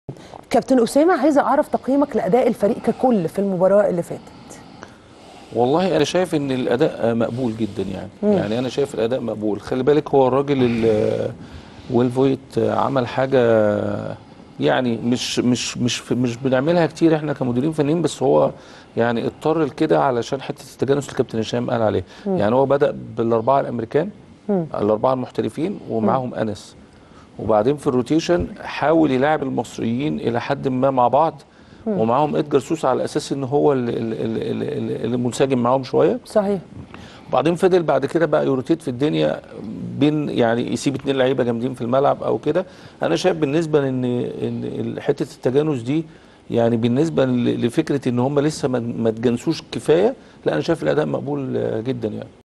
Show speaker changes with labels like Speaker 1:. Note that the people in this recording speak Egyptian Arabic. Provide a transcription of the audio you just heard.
Speaker 1: كابتن اسامه عايزه اعرف تقييمك لاداء الفريق ككل في المباراه اللي فاتت
Speaker 2: والله انا شايف ان الاداء مقبول جدا يعني مم. يعني انا شايف الاداء مقبول خلي بالك هو الراجل ويلفويت عمل حاجه يعني مش مش مش مش بنعملها كتير احنا كمديرين فنيين بس هو يعني اضطر لكده علشان حته التجانس اللي الكابتن هشام قال عليه مم. يعني هو بدا بالاربعه الامريكان مم. الاربعه المحترفين ومعاهم انس وبعدين في الروتيشن حاول يلاعب المصريين الى حد ما مع بعض ومعاهم ادجار سوس على اساس ان هو اللي, اللي, اللي منسجم معاهم شويه
Speaker 1: صحيح
Speaker 2: وبعدين فضل بعد كده بقى يروتيت في الدنيا بين يعني يسيب اتنين لعيبه جامدين في الملعب او كده انا شايف بالنسبه ان ان حته التجانس دي يعني بالنسبه لفكره ان هم لسه ما تجانسوش كفايه لا انا شايف الاداء مقبول جدا يعني